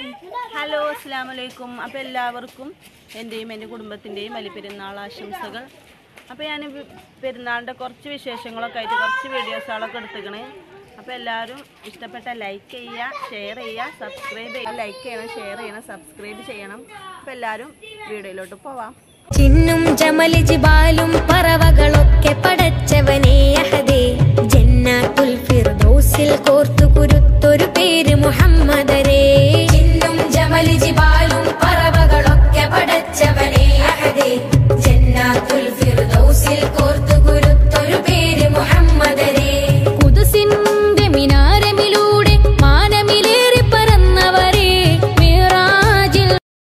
hello അസ്സാം വലൈക്കും അപ്പോൾ എല്ലാവർക്കും എൻ്റെയും എൻ്റെ കുടുംബത്തിൻ്റെയും വലിയ പെരുന്നാൾ ആശംസകൾ അപ്പോൾ ഞാൻ വി- പെരുന്നാളിൻ്റെ കുറച്ച് വിശേഷങ്ങളൊക്കെ ആയിട്ട് കുറച്ച് വീഡിയോസുകളൊക്കെ എടുത്തുക്കണേ അപ്പോൾ എല്ലാവരും ഇഷ്ടപ്പെട്ട ലൈക്ക് ചെയ്യുക ഷെയർ ചെയ്യുക സബ്സ്ക്രൈബ് ചെയ്യുക ലൈക്ക് ചെയ്യണം ഷെയർ ചെയ്യണം സബ്സ്ക്രൈബ് ചെയ്യണം അപ്പോൾ എല്ലാവരും വീഡിയോയിലോട്ട് പോവാം ചിന്നും ജമൽ ജിബാലും പറവകളൊക്കെ പടച്ചവനേ അഹദേ ജന്നാത്തുൽ ഫിർദൗസിൽ കോർത്തു കുരുത്തൊരു പേര് മുഹമ്മദരേ ചിന്നും ജമൽ ജിബാലും പറവകളൊക്കെ പടച്ചവനേ അഹദേ ജന്നാത്തുൽ ഫിർദൗസിൽ കോർത്തു കുരുത്തൊരു പേര് മുഹമ്മദരേ കുദുസിന്റെ മിനാരമിലൂടെ മാനമിലേറി പറന്നവരെ മിറാജിൽ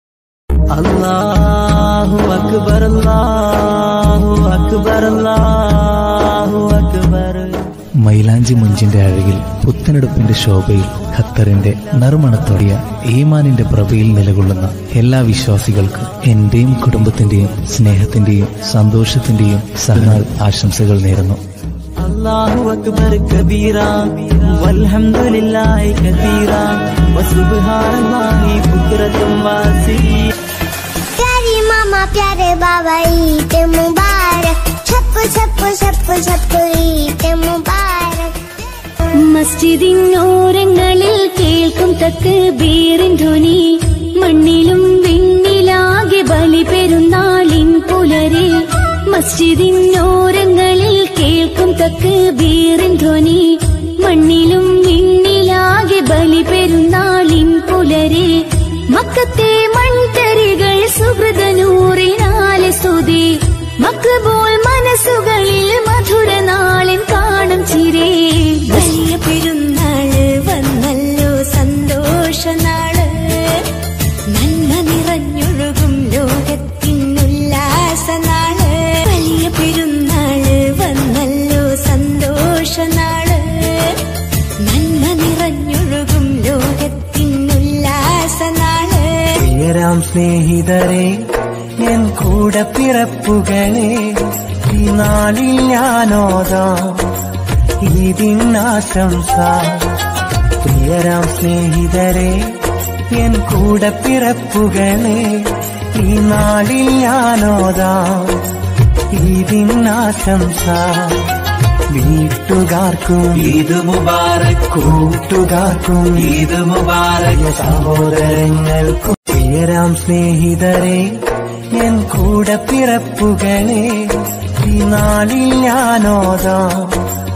അല്ലാഹു അക്ബർ അല്ലാഹു അക്ബർ അല്ലാഹു അക്ബർ മൈലാഞ്ചി മുഞ്ചിന്റെ അഴകിൽ പുത്തനെടുപ്പിന്റെ ശോഭയിൽ ഖത്തറിന്റെ നറുമണത്തോടിയ ഈമാനിന്റെ പ്രഭയിൽ നിലകൊള്ളുന്ന എല്ലാ വിശ്വാസികൾക്കും എന്റെയും കുടുംബത്തിന്റെയും സ്നേഹത്തിന്റെയും സന്തോഷത്തിന്റെയും സഹനാൾ ആശംസകൾ നേരുന്നു അല്ലാഹു അക്ബർ കബീറ വൽഹംദുലില്ലാഹി കതീറ വസുബ്ഹാനല്ലാഹി ബുക്റത്തും വാസീ प्यारी मामा प्यारे बाबा ईद मुबारक छप्पू छप्पू छप्पू छप्पू ईद मुबारक മസ്ജിദിനോരങ്ങളിൽ കേൾക്കും തക്ക് ബീറിൻ ധ്വനി മണ്ണിലും വിണ്ണിലാകെ ബലി പെരുന്നാളിൻ പുലരെ മസ്ജിദിനോരങ്ങളിൽ കേൾക്കും തക്ക് ബീറിൻ ധ്വനി മണ്ണിലും വിണ്ണിലാകെ ബലി പെരുന്നാളിൻ പുലരെ മക്കത്തെ മൺതരികൾ സുഹൃതനൂറിനാലെ സ്തുതി മക്കബോൾ മനസ്സുകളിൽ മധുര നാളിൻ കാണും ചിരേ വലിയ പെരുന്നാള് വന്നല്ലോ സന്തോഷനാള് നന്മ നിറഞ്ഞൊഴുകും ലോകത്തിനുല്ലാസനാള് വലിയ പെരുന്നാള് വന്നല്ലോ സന്തോഷനാള് നന്മ നിറഞ്ഞൊഴുകും ലോകത്തിനുല്ലാസനാള് പ്രിയരാം സ്നേഹിതരെ എൻ കൂടെ പിറപ്പുകളെ ഈ നാളിൽ ഞാനോതാം ഇതിനാശംസ പ്രിയരാം സ്നേഹിതരെ എൻ കൂടെ പിറപ്പുകളെ ഈ നാളിൽ ഞാനോതാം ഇതിനാശംസ വീട്ടുകാർക്കും ഈദ് മുബാറക് കൂട്ടുകാർക്കും ഈദ് മുബാറക് സഹോദരങ്ങൾക്കും പ്രിയരാം സ്നേഹിതരെ എൻ കൂടെ പിറപ്പുകളെ ഈ നാളിൽ ഞാനോതാം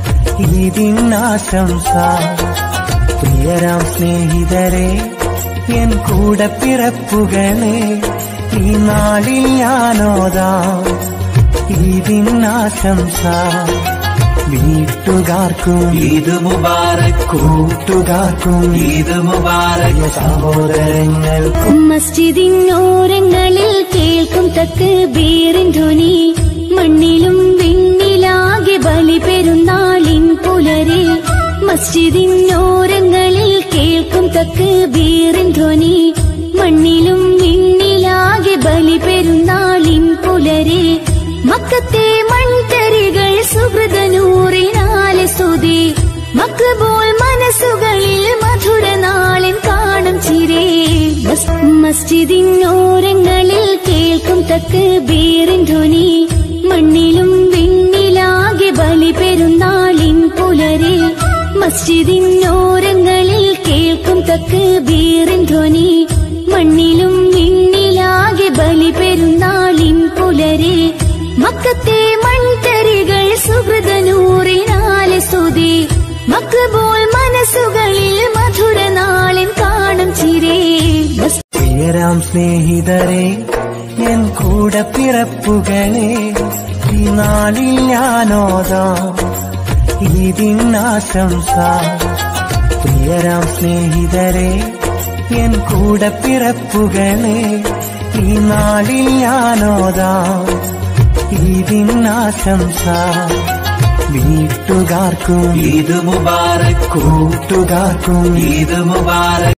ഇതിനാശംസ പ്രിയരാം സ്നേഹിതരെ എൻ കൂടെ പിറപ്പുകളെ ഈ നാളിൽ ഞാനോതാം ഇതിനാശംസ വീട്ടുകാർക്കും ഈദ് മുബാറക് കൂട്ടുകാർക്കും ഈദ് മുബാറക് സഹോദരങ്ങൾക്കും മസ്ജിദിനോരങ്ങളിൽ കേൾക്കും തക്ക് ബീറിൻ ധ്വനി മണ്ണിലും വിണ്ണിലാകെ ബലി പെരുന്നാളിൻ പുലരെ മസ്ജിദിനോരങ്ങളിൽ കേൾക്കും തക്ക് ബീറിൻ ധ്വനി മണ്ണിലും വിണ്ണിലാകെ ബലി പെരുന്നാളിൻ പുലരെ മക്കത്തെ മൺതരികൾ സുഹൃതനൂറിനാലെ സ്തുതി മക്കബോൾ മനസ്സുകളിൽ മധുര നാളിൻ കാണും ചിരേ മസ്- മസ്ജിദിനോരങ്ങളിൽ കേൾക്കും തക്ക് ബീറിൻ ധ്വനി മണ്ണിലും വിണ്ണിലാകെ ബലി പെരുന്നാളിൻ പുലരെ മസ്ജിദിനോരങ്ങളിൽ കേൾക്കും തക്ക് ബീറിൻ ധ്വനി മണ്ണിലും വിണ്ണിലാകെ ബലി പെരുന്നാളിൻ പുലരെ മക്കത്തെ മൺതരികൾ സുഹൃതനൂറിനാലെ സ്തുതി മക്കബോൾ മനസ്സുകളിൽ മധുര നാളിൻ കാണും ചിരേ മസ്- പ്രിയരാം സ്നേഹിതരെ എൻ കൂടെ പിറപ്പുകളെ ഈ നാളിൽ ഞാനോതാം ഇതിനാശംസ പ്രിയരാം സ്നേഹിതരെ എൻ കൂടെ പിറപ്പുകളെ ഈ നാളിൽ ഞാനോതാം ഇതിനാശംസ വീട്ടുകാർക്കും ഈദ് മുബാറക് കൂട്ടുകാർക്കും ഈദ് മുബാറക്